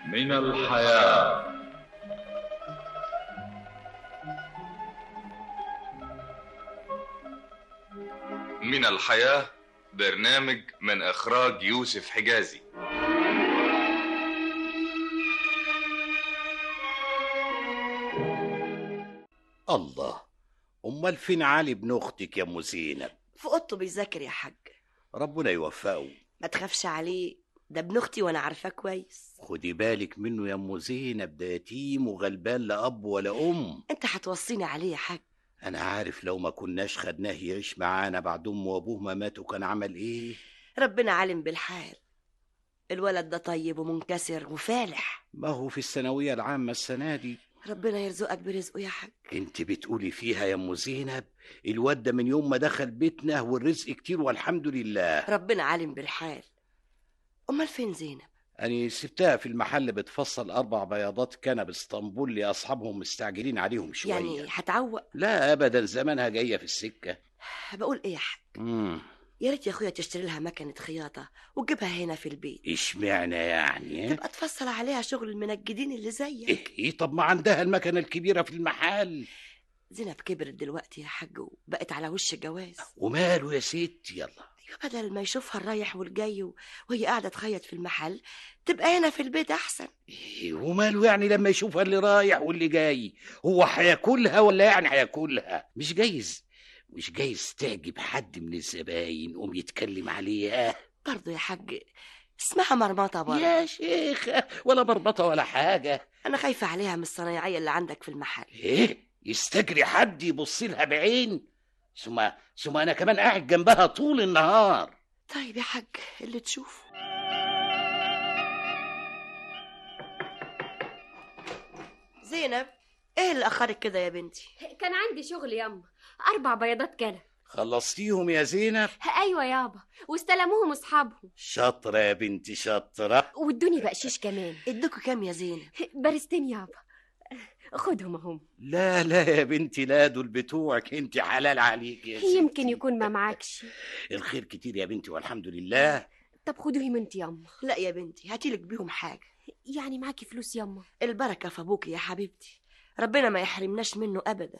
من الحياة من الحياة برنامج من إخراج يوسف حجازي الله امال فين علي ابن اختك يا ام زينب في اوضته بيذاكر يا حاج ربنا يوفقه ما تخافش عليه ده ابن اختي وانا عارفاه كويس خدي بالك منه يا ام زينب ده يتيم وغلبان لا اب ولا ام انت هتوصيني عليه يا حاج انا عارف لو ما كناش خدناه يعيش معانا بعد امه وابوه ما ماتوا كان عمل ايه ربنا عالم بالحال الولد ده طيب ومنكسر وفالح ما هو في الثانويه العامه السنه دي ربنا يرزقك برزقه يا حاج انت بتقولي فيها يا ام زينب الواد ده من يوم ما دخل بيتنا والرزق كتير والحمد لله ربنا عالم بالحال امال فين زينب أنا سبتها في المحل بتفصل أربع بياضات كنب اسطنبول لأصحابهم مستعجلين عليهم شوية يعني هتعوق لا أبدا زمانها جاية في السكة بقول ايه يا حاج مم. يا ريت يا اخويا تشتري لها مكنه خياطه وتجيبها هنا في البيت اشمعنى يعني تبقى تفصل عليها شغل المنجدين اللي زيك إيه إيه طب ما عندها المكنة الكبيرة في المحل زينب كبرت دلوقتي يا حاج وبقت على وش الجواز وماله يا ست يلا أيوة بدل ما يشوفها الرايح والجاي و- وهي قاعده تخيط في المحل تبقى هنا في البيت احسن إيه وماله يعني لما يشوفها اللي رايح واللي جاي هو هياكلها ولا يعني هياكلها مش جايز مش جايز تعجب حد من الزباين قوم يتكلم عليها برضه يا حاج اسمها مرمطه برضه يا شيخ ولا مربطة ولا حاجة انا خايفه عليها من الصنايعيه اللي عندك في المحل ايه يستجري حد يبص لها بعين ثم ثم انا كمان قاعد جنبها طول النهار طيب يا حاج اللي تشوفه زينب ايه اللي اخرك كده يا بنتي كان عندي شغل ياما أربع بيضات كلى خلصتيهم يا زينب أيوة يابا واستلموهم أصحابهم شاطرة يا بنتي شاطرة وادوني بقشيش كمان ادوكوا كام يا زينب بارستين يابا خدهم هم لا لا يا بنتي لا دول بتوعك انت حلال عليك يا ستي. يمكن يكون ما معكش الخير كتير يا بنتي والحمد لله طب خدوهم انت ياما لا يا بنتي هاتيلك بيهم حاجه يعني معاكي فلوس ياما البركه في ابوكي يا حبيبتي ربنا ما يحرمناش منه ابدا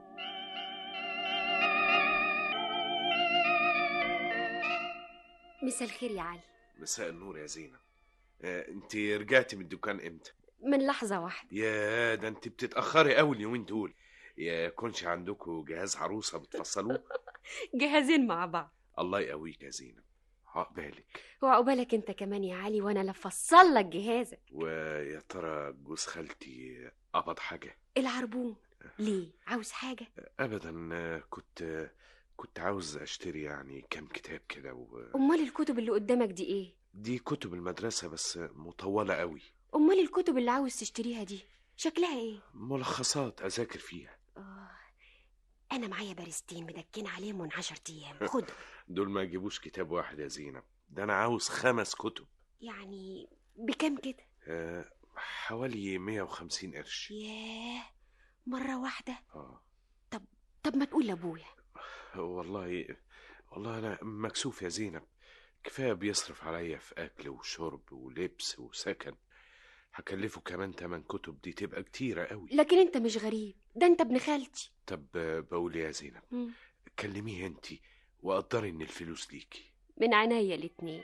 مساء الخير يا علي مساء النور يا زينب آه، انت رجعتي من الدكان امتى من لحظة واحدة يا ده انت بتتاخري قوي اليومين دول يا كونش عندكم جهاز عروسه بتفصلوه جهازين مع بعض الله يقويك يا زينب عقبالك وعقبالك انت كمان يا علي وانا لفصل لك جهازك ويا ترى جوز خالتي قبض حاجه العربون ليه عاوز حاجة ابدا آه، كنت آه، كنت عاوز اشتري يعني كام كتاب كده و... امال الكتب اللي قدامك دي ايه دي كتب المدرسه بس مطوله قوي امال الكتب اللي عاوز تشتريها دي شكلها ايه ملخصات اذاكر فيها آه. انا معايا بارستين مدكين عليهم من عشر ايام خد دول ما يجيبوش كتاب واحد يا زينب ده انا عاوز خمس كتب يعني بكام كده آه، حوالي 150 قرش ياه مرة واحدة اه طب ما تقول لابويا والله والله انا مكسوف يا زينب كفايه بيصرف عليا في اكل وشرب ولبس وسكن هكلفه كمان تمن كتب دي تبقى كتيرة قوي لكن انت مش غريب ده انت ابن خالتي طب آه، بقول يا زينب مم. كلميه انت وقدري ان الفلوس ليكي من عينيا الاتنين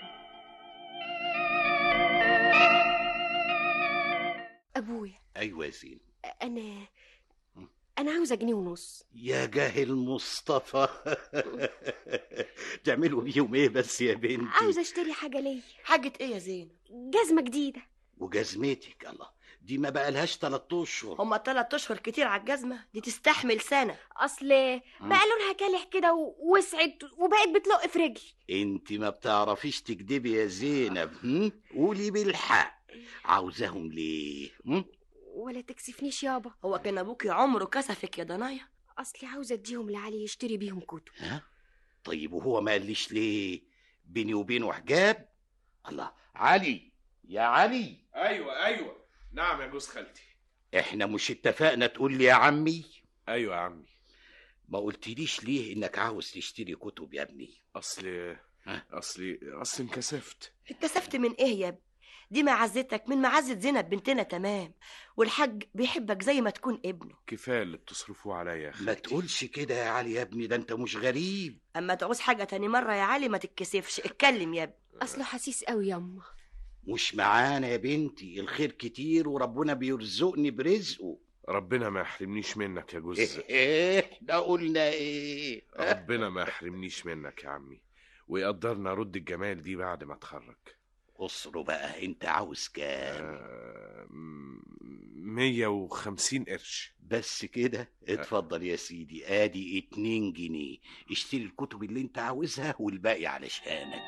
ابويا ايوه يا زينب انا انا عاوزه جنيه ونص يا جاهل مصطفى تعملوا بيهم ايه بس يا بنتي عاوزه اشتري حاجه ليا حاجه ايه يا زينب جزمه جديده وجزمتك الله دي ما بقالهاش تلات اشهر هما تلات اشهر كتير على الجزمه دي تستحمل سنه اصل بقى لونها كالح كده ووسعت وبقت بتلق في رجلي انت ما بتعرفيش تكدبي يا زينب هم؟ قولي بالحق عاوزاهم ليه هم؟ ولا تكسفنيش يابا هو كان ابوكي عمره كسفك يا ضنايا اصلي عاوزه اديهم لعلي يشتري بيهم كتب ها طيب وهو ما قاليش ليه بيني وبينه حجاب الله علي يا علي ايوه ايوه نعم يا جوز خالتي احنا مش اتفقنا تقول لي يا عمي ايوه يا عمي ما قلتليش ليه انك عاوز تشتري كتب يا ابني اصل ها؟ اصلي اصل انكسفت اتكسفت من ايه يا ابني دي معزتك من معزة زينب بنتنا تمام والحاج بيحبك زي ما تكون ابنه كفايه اللي بتصرفوه عليا يا ما خالتي تقولش كده يا علي يا ابني ده انت مش غريب اما تعوز حاجة تاني مرة يا علي ما تتكسفش اتكلم يا ابني اصله حسيس قوي ياما مش معانا يا بنتي الخير كتير وربنا بيرزقني برزقه ربنا ما يحرمنيش منك يا جوز ايه ده قلنا ايه ربنا ما يحرمنيش منك يا عمي ويقدرنا ارد الجمال دي بعد ما اتخرج قصره بقى انت عاوز كام آه، م- مية وخمسين قرش بس كده اتفضل يا سيدي ادي اتنين جنيه اشتري الكتب اللي انت عاوزها والباقي علشانك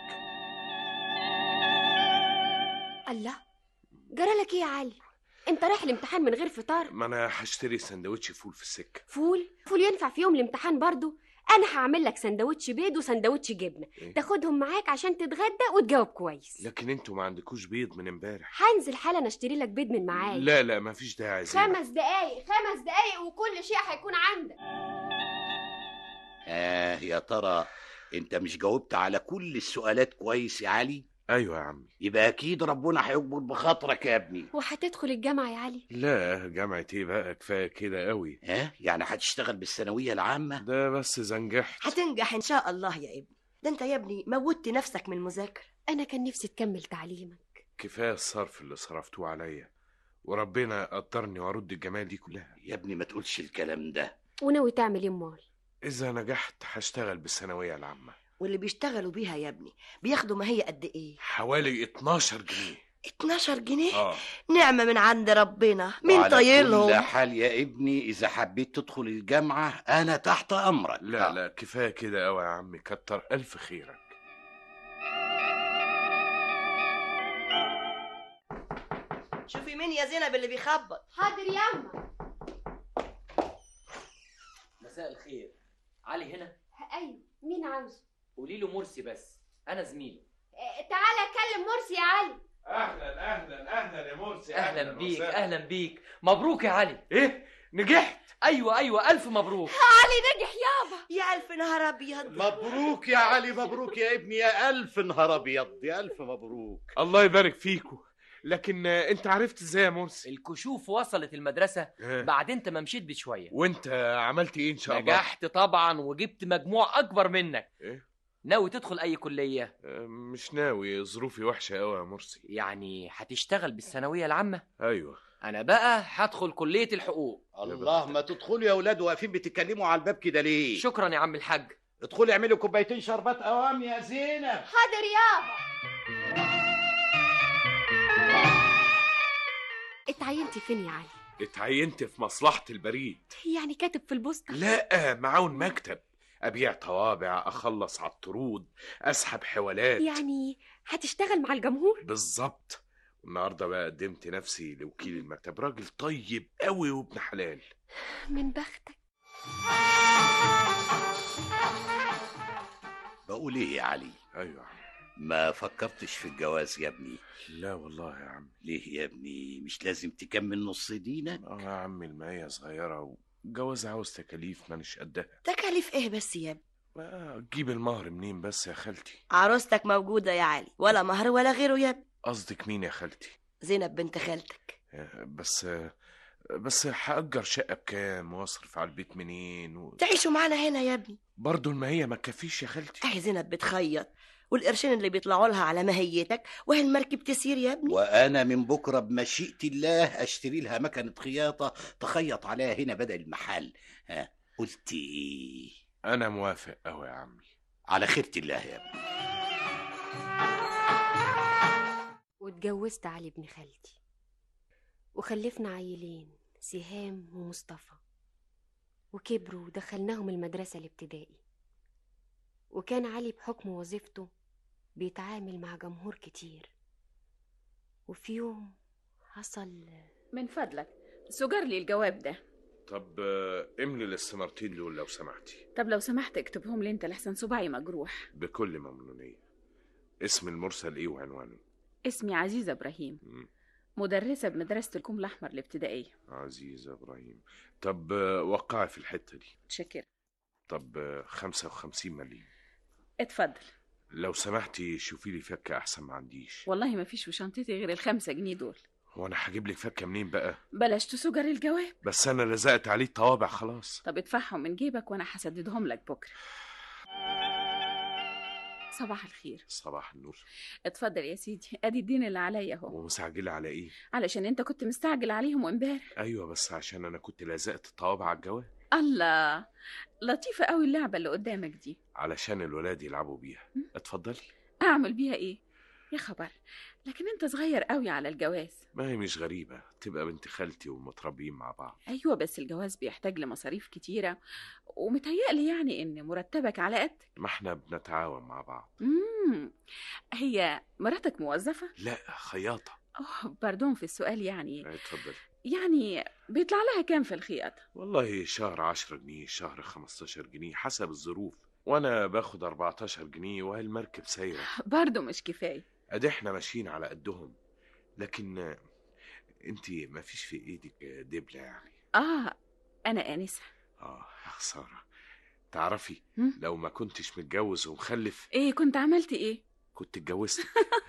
الله جرالك ايه يا علي انت رايح الامتحان من غير فطار ما انا هشتري سندوتش فول في السكة فول فول ينفع في يوم الامتحان برضو انا هعمل لك سندوتش بيض وسندوتش جبنه إيه؟ تاخدهم معاك عشان تتغدى وتجاوب كويس لكن انتوا ما عندكوش بيض من امبارح هنزل حالا اشتري لك بيض من معايا لا لا ما فيش داعي زينب. خمس دقايق خمس دقايق وكل شيء هيكون عندك اه يا ترى انت مش جاوبت على كل السؤالات كويس يا علي ايوه يا عمي يبقى اكيد ربنا هيكبر بخاطرك يا ابني وهتدخل الجامعه يا علي لا جامعة ايه بقى كفايه كده قوي ها يعني هتشتغل بالثانويه العامه ده بس زنجحت هتنجح ان شاء الله يا ابني ده انت يا ابني موتت نفسك من المذاكرة انا كان نفسي تكمل تعليمك كفايه الصرف اللي صرفتوه عليا وربنا قدرني وارد الجمال دي كلها يا ابني ما تقولش الكلام ده وناوي تعمل ايه امال اذا نجحت هشتغل بالثانويه العامه واللي بيشتغلوا بيها يا ابني بياخدوا ما هي قد ايه حوالي 12 جنيه 12 جنيه اه نعمة من عند ربنا مين وعلى كل طايلهم حال يا ابني اذا حبيت تدخل الجامعه انا تحت امرك لا آه. لا كفايه كده قوي يا عمي كتر الف خيرك شوفي مين يا زينب اللي بيخبط حاضر ياما مساء الخير علي هنا ايوه مين عاوزه قولي له مرسي بس انا زميله آه، تعالى اتكلم مرسي يا علي اهلا اهلا اهلا يا مرسي اهلا بيك اهلا بيك مبروك يا علي ايه نجحت ايوه ايوه الف مبروك علي نجح يابا يا ألف نهار أبيض مبروك يا علي مبروك يا ابني يا الف نهار ابيض يا الف مبروك الله يبارك فيكم لكن آه، انت عرفت ازاي يا مرسي الكشوف وصلت المدرسه آه. بعد انت ما مشيت بشويه وانت عملت ايه ان شاء الله نجحت طبعا وجبت مجموع اكبر منك ايه ناوي تدخل اي كليه آه، مش ناوي ظروفي وحشه قوي يا مرسي يعني هتشتغل بالثانويه العامه ايوه انا بقى هدخل كليه الحقوق الله ما تدخلوا يا اولاد واقفين بتتكلموا على الباب كده ليه شكرا يا عم الحاج ادخلي اعملي كوبايتين شربات قوام يا زينب حاضر يابا اتعينتي فين يا علي اتعينت في مصلحه البريد يعني كاتب في البوسطة لا معاون مكتب ابيع طوابع اخلص على الطرود اسحب حوالات يعني هتشتغل مع الجمهور بالظبط النهارده بقى قدمت نفسي لوكيل المكتب راجل طيب قوي وابن حلال من بختك بقول ايه يا علي ايوه يا عم ما فكرتش في الجواز يا ابني لا والله يا عم ليه يا ابني مش لازم تكمل نص دينك اه يا عم المايه صغيره والجواز عاوز تكاليف مانيش قدها تكاليف إيه بس يا ابني ما تجيب المهر منين بس يا خالتي عروستك موجودة يا علي ولا مهر ولا غيره يا ابني قصدك مين يا خالتي زينب بنت خالتك آه، بس بس هأجر شقة بكام واصرف على البيت منين و... تعيشوا معانا هنا يا ابني برضه الماهية ما تكفيش يا خالتي اهي زينب بتخيط والقرشين اللي بيطلعوا لها على ماهيتك وهي المركب تسير يا ابني وانا من بكره بمشيئه الله اشتري لها مكنه خياطه تخيط عليها هنا بدل المحل ها قلت ايه أنا موافق أوي يا عمي على خيرة الله يا ابني واتجوزت علي ابن خالتي وخلفنا عيلين سهام ومصطفى وكبروا ودخلناهم المدرسة الابتدائي وكان علي بحكم وظيفته بيتعامل مع جمهور كتير وفي يوم حصل من فضلك سجر لي الجواب ده طب آه، املي الاستمارتين دول لو سمحتي طب لو سمحت اكتبهم لي انت لحسن صباعي مجروح بكل ممنونية اسم المرسل ايه وعنوانه اسمي عزيزة ابراهيم مم. مدرسة بمدرسة الكوم الأحمر الابتدائية عزيز ابراهيم طب آه، وقعي في الحتة دي متشكرة طب آه، خمسة وخمسين مليم اتفضل لو سمحتي شوفي لي فكه احسن ما عنديش والله ما فيش في شنطتي غير الخمسة جنيه دول وانا هجيب لك فكه منين بقى بلاش تسجر الجواب بس انا لزقت عليه الطوابع خلاص طب ادفعهم من جيبك وانا هسددهم لك بكره صباح الخير صباح النور اتفضل يا سيدي ادي الدين اللي عليا اهو ومستعجله على ايه علشان انت كنت مستعجل عليهم امبارح ايوه بس عشان انا كنت لزقت الطوابع على الجواب الله لطيفة قوي اللعبة اللي قدامك دي علشان الولاد يلعبوا بيها مم. اتفضلي اعمل بيها ايه يا خبر لكن انت صغير قوي على الجواز ما هي مش غريبه تبقى بنت خالتي ومتربيين مع بعض ايوه بس الجواز بيحتاج لمصاريف كتيرة ومتهيألي يعني ان مرتبك على قد ما احنا بنتعاون مع بعض مم. هي مراتك موظفة؟ لا خياطه اوه باردون في السؤال يعني اتفضلي يعني بيطلع لها كام في الخياطة؟ والله شهر عشرة جنيه شهر خمستاشر جنيه حسب الظروف وانا باخد 14 جنيه وهي المركب سايره برضه مش كفاية ادي احنا ماشيين على قدهم لكن آه، انتي ما فيش في ايدك آه، دبلة يعني اه انا انسة اه يا خسارة تعرفي هم؟ لو ما كنتش متجوز ومخلف ايه كنت عملت ايه؟ كنت اتجوزتك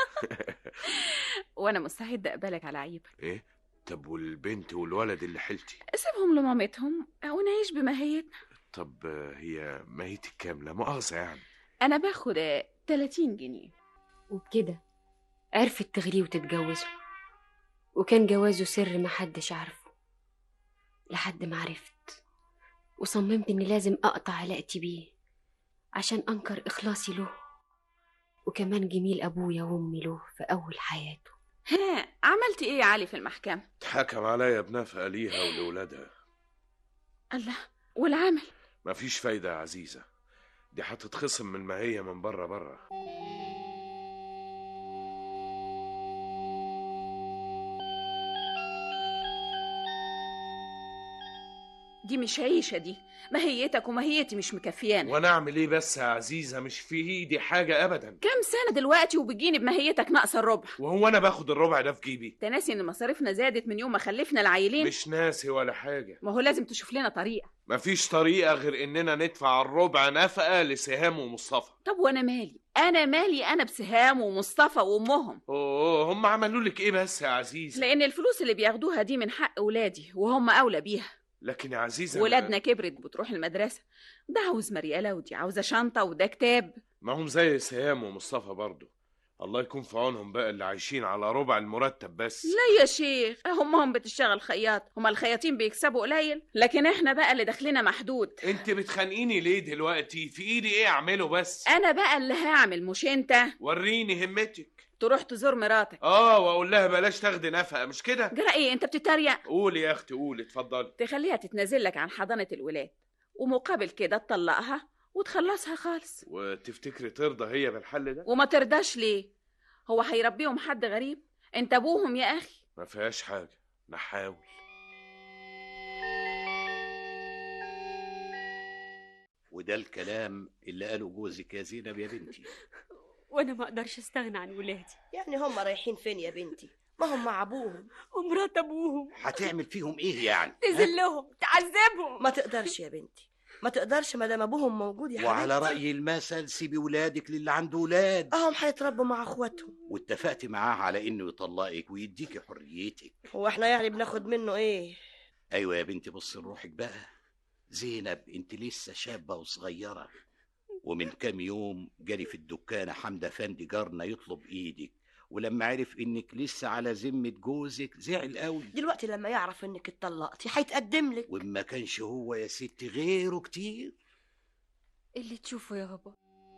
وانا مستعدة اقبلك على عيبك ايه طب والبنت والولد اللي حلتي سيبهم لمامتهم ونعيش بماهيتنا طب آه، هي ماهيتك كام لا مؤاخذة يعني انا باخد آه، 30 جنيه وبكده عرفت تغريه وتتجوزه وكان جوازه سر محدش عارفه لحد ما عرفت وصممت اني لازم اقطع علاقتي بيه عشان انكر اخلاصي له وكمان جميل ابويا وامي له في اول حياته ها عملت ايه يا علي في المحكمة؟ اتحكم عليا بنفقة ليها ولولادها الله والعمل مفيش فايدة يا عزيزة دي هتتخصم من ما هي من بره بره دي مش عيشة دي ماهيتك وماهيتي مش مكفيانا وانا اعمل ايه بس يا عزيزة مش في ايدي حاجة ابدا كام سنة دلوقتي وبتجيني بماهيتك ناقصة الربع وهو انا باخد الربع ده في جيبي انت ناسي ان مصاريفنا زادت من يوم ما خلفنا العيلين مش ناسي ولا حاجة ما هو لازم تشوف لنا طريقة مفيش طريقة غير اننا ندفع الربع نفقة لسهام ومصطفى طب وانا مالي انا مالي انا بسهام ومصطفى وامهم اوه هم عملوا لك ايه بس يا عزيزة لان الفلوس اللي بياخدوها دي من حق ولادي وهم اولى بيها لكن يا عزيزة ولادنا كبرت بتروح المدرسة ده عاوز مريالة ودي عاوزة شنطة وده كتاب ما هم زي سهام ومصطفى برضو الله يكون في عونهم بقى اللي عايشين على ربع المرتب بس لا يا شيخ همهم بتشتغل خياط هما الخياطين بيكسبوا قليل لكن احنا بقى اللي دخلنا محدود انت بتخانقيني ليه دلوقتي في ايدي ايه اعمله بس انا بقى اللي هعمل مش انت وريني همتك تروح تزور مراتك اه واقول لها بلاش تاخدي نفقه مش كده جرى ايه انت بتتريق قولي يا اختي قولي اتفضلي تخليها تتنازل لك عن حضانة الولاد ومقابل كده تطلقها وتخلصها خالص وتفتكري ترضى هي بالحل ده وما ترضاش ليه هو هيربيهم حد غريب انت ابوهم يا اخي ما فيهاش حاجه نحاول وده الكلام اللي قاله جوزك يا زينب يا بنتي وانا ما اقدرش استغنى عن ولادي يعني هم رايحين فين يا بنتي ما هم مع ابوهم ومرات ابوهم هتعمل فيهم ايه يعني تذلهم تعذبهم ما تقدرش يا بنتي ما تقدرش ما دام ابوهم موجود يا وعلى حبيبتي رأي المثل سيبي ولادك للي عنده ولاد اهم هيتربوا مع اخواتهم واتفقت معاه على انه يطلقك ويديكي حريتك هو احنا يعني بناخد منه ايه ايوه يا بنتي بص لروحك بقى زينب انت لسه شابه وصغيره ومن كام يوم جالي في الدكانه حمده فندي جارنا يطلب ايدك ولما عرف انك لسه على ذمه جوزك زعل قوي دلوقتي لما يعرف انك اتطلقتي هيتقدم لك وما كانش هو يا ست غيره كتير اللي تشوفه يا بابا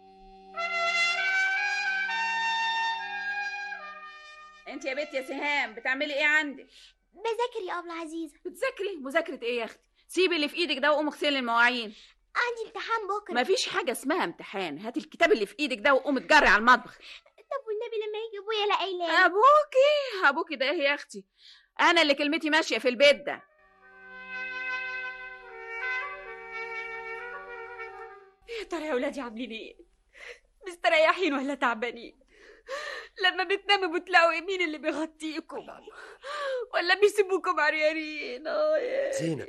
انت يا بنت يا سهام بتعملي ايه عندك بذاكر يا أبلة عزيزة بتذاكري مذاكره ايه يا اختي سيبي اللي في ايدك ده وقومي اغسلي المواعين عندي امتحان بكرة مفيش حاجه اسمها امتحان هاتي الكتاب اللي في ايدك ده وقومي اتجري على المطبخ طب والنبي لما يجي ابويا الاقي ليه ابوكي ابوكي ده ايه يا اختي انا اللي كلمتي ماشيه في البيت ده يا ترى يا ولادي عاملين ايه مستريحين ولا تعبانين لما بتناموا بتلاقوا مين اللي بيغطيكم ولا بيسيبوكم عريانين آه يا- زينب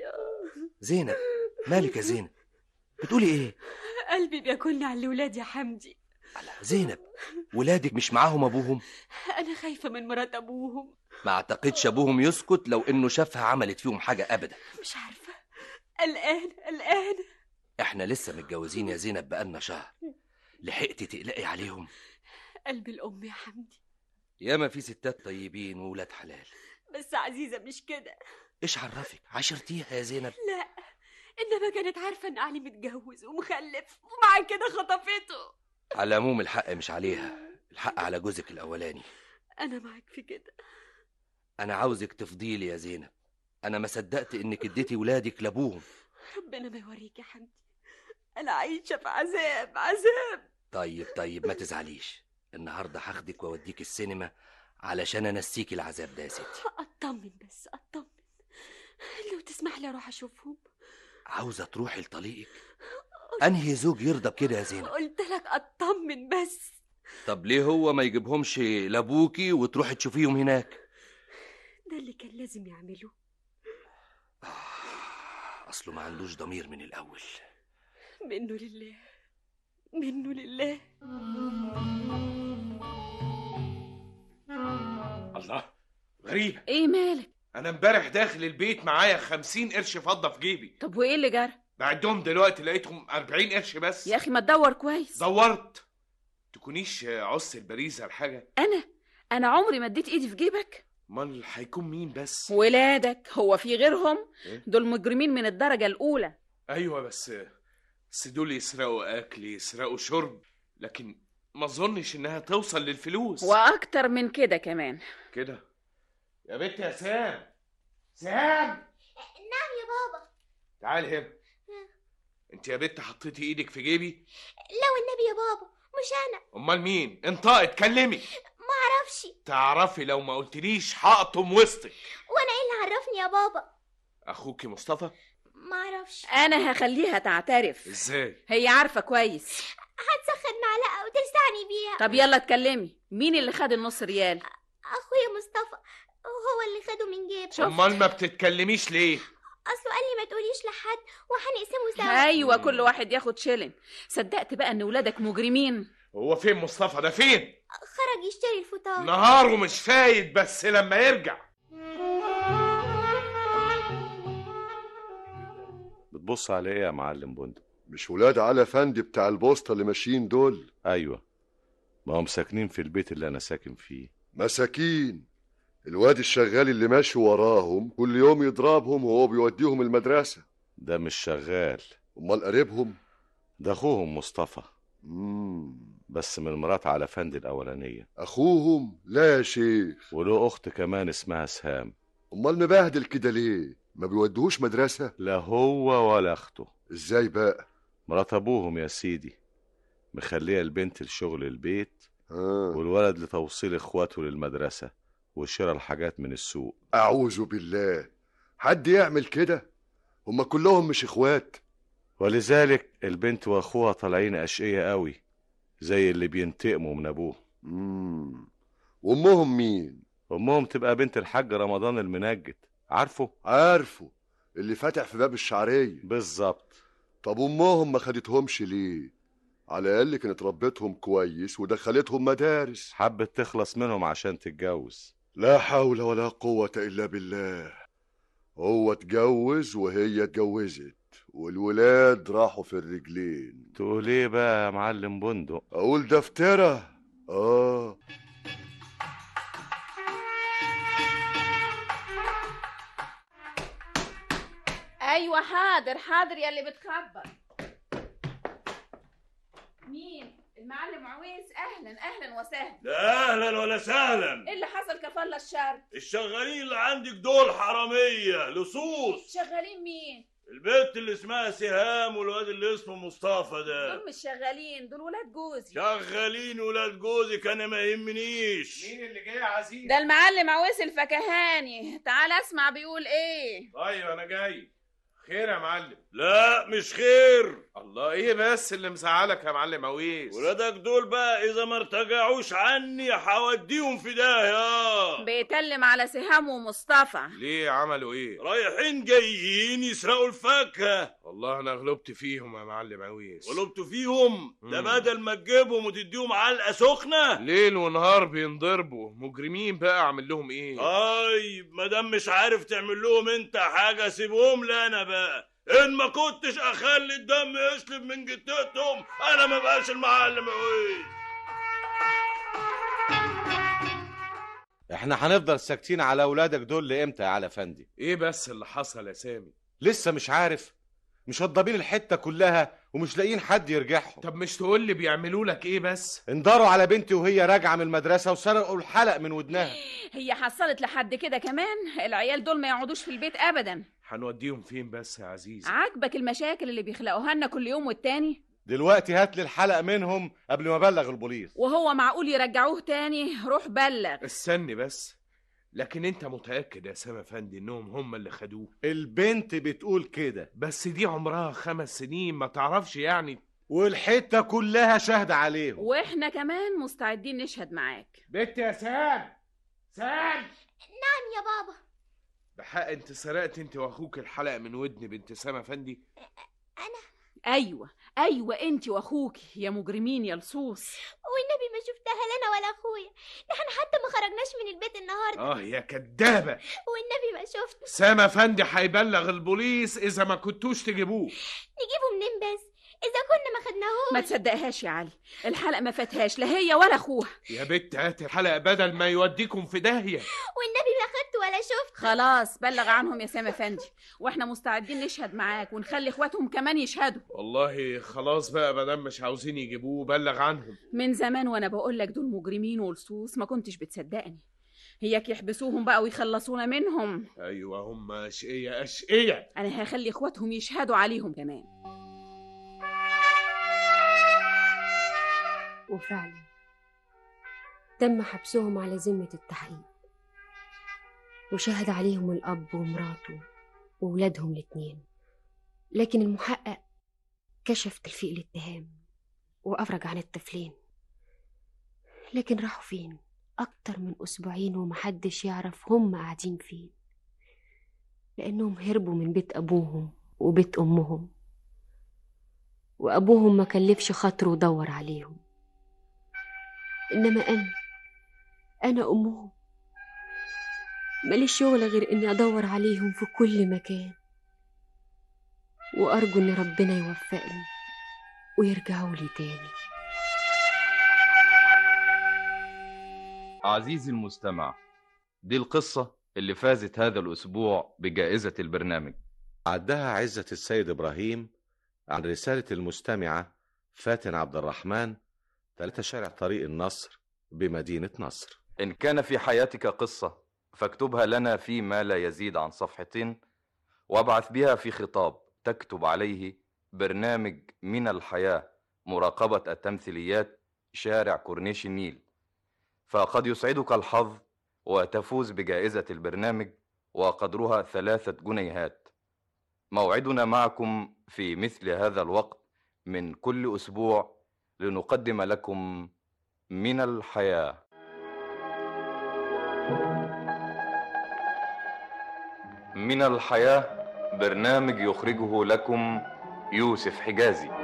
زينب مالك يا زينب بتقولي ايه قلبي بياكلني على الولاد يا حمدي زينب ولادك مش معاهم ابوهم انا خايفه من مرات ابوهم ما اعتقدش ابوهم يسكت لو انه شافها عملت فيهم حاجه ابدا مش عارفه قلقانه قلقانه احنا لسه متجوزين يا زينب بقالنا شهر لحقتي تقلقي عليهم قلب الام يا حمدي ياما في ستات طيبين وولاد حلال بس عزيزه مش كده ايش عرفك عشرتيها يا زينب لا انما كانت عارفه ان علي متجوز ومخلف ومع كده خطفته على العموم الحق مش عليها الحق على جوزك الاولاني انا معاك في كده انا عاوزك تفضيلي يا زينب انا ما صدقت انك اديتي ولادك لابوهم ربنا ما يوريك يا حمدي انا عايشه في عذاب عذاب طيب طيب ما تزعليش النهارده هاخدك واوديك السينما علشان انسيكي العذاب ده يا ستي اطمن بس اطمن لو تسمح لي اروح اشوفهم عاوزه تروحي لطليقك انهي زوج يرضى بكده يا زينب قلت لك اطمن بس طب ليه هو ما يجيبهمش لابوكي وتروحي تشوفيهم هناك ده اللي كان لازم يعمله اصله ما عندوش ضمير من الاول منه لله منه لله الله غريبة ايه مالك أنا امبارح داخل البيت معايا خمسين قرش فضة في جيبي طب وايه اللي جرى بعدهم دلوقتي لقيتهم أربعين قرش بس يا اخي ما تدور كويس دورت تكونيش عص البريزة الحاجة انا انا عمري ما اديت ايدي في جيبك امال هيكون مين بس ولادك هو في غيرهم إيه؟ دول مجرمين من الدرجه الاولى ايوه بس بس دول يسرقوا اكل يسرقوا شرب لكن ما اظنش انها توصل للفلوس واكتر من كده كمان كده يا بنت يا سام سام نعم يا بابا تعالي هنا انت يا بنت حطيتي ايدك في جيبي لو النبي يا بابا مش انا امال مين انطقي اتكلمي ما اعرفش تعرفي لو ما قلتليش هقطم وسطك وانا ايه اللي عرفني يا بابا اخوكي مصطفى ما اعرفش انا هخليها تعترف ازاي هي عارفه كويس هتسخن معلقه وتلسعني بيها طب يلا اتكلمي مين اللي خد النص ريال اخويا مصطفى هو اللي خده من جيبه امال ما بتتكلميش ليه اصله قال لي ما تقوليش لحد وهنقسمه سوا ايوه كل واحد ياخد شيلن صدقت بقى ان ولادك مجرمين هو فين مصطفى ده فين خرج يشتري الفطار نهاره مش فايت بس لما يرجع بتبص على ايه يا معلم بندق مش ولاد علي افندي بتاع البوسطه اللي ماشيين دول ايوه ما هم ساكنين في البيت اللي انا ساكن فيه مساكين الواد الشغال اللي ماشي وراهم كل يوم يضربهم وهو بيوديهم المدرسه ده مش شغال امال قريبهم ده اخوهم مصطفى مم. بس من مرات على فندي الاولانيه اخوهم لا يا شيخ وله اخت كمان اسمها سهام امال مبهدل كده ليه ما بيوديهوش مدرسه لا هو ولا اخته ازاي بقى مرات ابوهم يا سيدي مخليه البنت لشغل البيت آه. والولد لتوصيل اخواته للمدرسه وشراء الحاجات من السوق اعوذ بالله حد يعمل كده هما كلهم مش اخوات ولذلك البنت واخوها طالعين اشقية قوي زي اللي بينتقموا من ابوه مم. وامهم مين امهم تبقى بنت الحاج رمضان المنجد عارفه عارفه اللي فاتح في باب الشعريه بالظبط طب امهم ما خدتهمش ليه على الاقل كانت ربتهم كويس ودخلتهم مدارس حبت تخلص منهم عشان تتجوز لا حول ولا قوة إلا بالله هو اتجوز وهي اتجوزت والولاد راحوا في الرجلين تقول ايه بقى يا معلم بندق أقول ده افترى آه ايوه حاضر حاضر يا اللي بتخبط مين المعلم عويس اهلا اهلا وسهلا لا اهلا ولا سهلا ايه اللي حصل كفالة الشر الشغالين اللي عندك دول حراميه لصوص شغالين مين البنت اللي اسمها سهام والواد اللي اسمه مصطفى ده دول مش شغالين دول ولاد جوزي شغالين ولاد جوزك انا ما يهمنيش مين اللي جاي يا عزيز ده المعلم عويس الفكهاني تعال اسمع بيقول ايه طيب انا جاي خير يا معلم لا مش خير الله ايه بس اللي مزعلك يا معلم عويس ولادك دول بقى اذا ما ارتجعوش عني هوديهم في داهيه بيتكلم على سهام ومصطفى ليه عملوا ايه رايحين جايين يسرقوا الفاكهه والله انا غلبت فيهم يا معلم عويس غلبتوا فيهم ده مم. بدل ما تجيبهم وتديهم علقه سخنه ليل ونهار بينضربوا مجرمين بقى اعمل لهم ايه طيب ما دام مش عارف تعمل لهم انت حاجه سيبهم لي انا بقى ان ما كنتش اخلي الدم يسلب من جتتهم انا ما بقاش المعلم عويس احنا هنفضل ساكتين على اولادك دول لامتى يا على فندي ايه بس اللي حصل يا سامي لسه مش عارف مش هضابين الحته كلها ومش لاقيين حد يرجعهم طب مش تقول لي بيعملوا لك ايه بس انداروا على بنتي وهي راجعه من المدرسه وسرقوا الحلق من ودنها هي حصلت لحد كده كمان العيال دول ما يقعدوش في البيت ابدا هنوديهم فين بس يا عزيزي عاجبك المشاكل اللي بيخلقوها لنا كل يوم والتاني دلوقتي هات لي الحلق منهم قبل ما ابلغ البوليس وهو معقول يرجعوه تاني روح بلغ استني بس لكن انت متاكد يا سامي افندي انهم هم اللي خدوه البنت بتقول كده بس دي عمرها خمس سنين ما تعرفش يعني والحته كلها شاهده عليهم واحنا كمان مستعدين نشهد معاك بنت يا سام سام نعم يا بابا بحق انت سرقت انت واخوك الحلق من ودن بنت سامي افندي ايوه ايوه انت واخوك يا مجرمين يا لصوص والنبي ما شفتها لا انا ولا اخويا احنا حتى ما خرجناش من البيت النهارده اه يا كدابه والنبي ما شفت سام افندي هيبلغ البوليس اذا ما كنتوش تجيبوه نجيبه منين بس اذا كنا ما خدناهوش ما تصدقهاش يا علي الحلقه ما فاتهاش لا هي ولا اخوها يا بنت هات الحلقه بدل ما يوديكم في داهيه والنبي ما خدت ولا شفت خلاص بلغ عنهم يا سامي افندي واحنا مستعدين نشهد معاك ونخلي اخواتهم كمان يشهدوا والله خلاص بقى مادام مش عاوزين يجيبوه بلغ عنهم من زمان وانا بقول لك دول مجرمين ولصوص ما كنتش بتصدقني هياك يحبسوهم بقى ويخلصونا منهم ايوه هم اشقيه اشقيه انا هخلي اخواتهم يشهدوا عليهم كمان وفعلا تم حبسهم على ذمة التحقيق وشهد عليهم الأب ومراته وولادهم الاتنين لكن المحقق كشف تلفيق الاتهام وأفرج عن الطفلين لكن راحوا فين أكتر من أسبوعين ومحدش يعرف هم قاعدين فين لأنهم هربوا من بيت أبوهم وبيت أمهم وأبوهم ما كلفش خاطره ودور عليهم إنما أنا أنا أمهم ماليش شغل غير إني أدور عليهم في كل مكان وأرجو إن ربنا يوفقني ويرجعوا لي تاني عزيزي المستمع دي القصة اللي فازت هذا الأسبوع بجائزة البرنامج عدها عزة السيد إبراهيم عن رسالة المستمعة فاتن عبد الرحمن ثلاثة شارع طريق النصر بمدينة نصر إن كان في حياتك قصة فاكتبها لنا في ما لا يزيد عن صفحتين وابعث بها في خطاب تكتب عليه برنامج من الحياة مراقبة التمثيليات شارع كورنيش النيل فقد يسعدك الحظ وتفوز بجائزة البرنامج وقدرها ثلاثة جنيهات موعدنا معكم في مثل هذا الوقت من كل أسبوع لنقدم لكم من الحياه من الحياة برنامج يخرجه لكم يوسف حجازي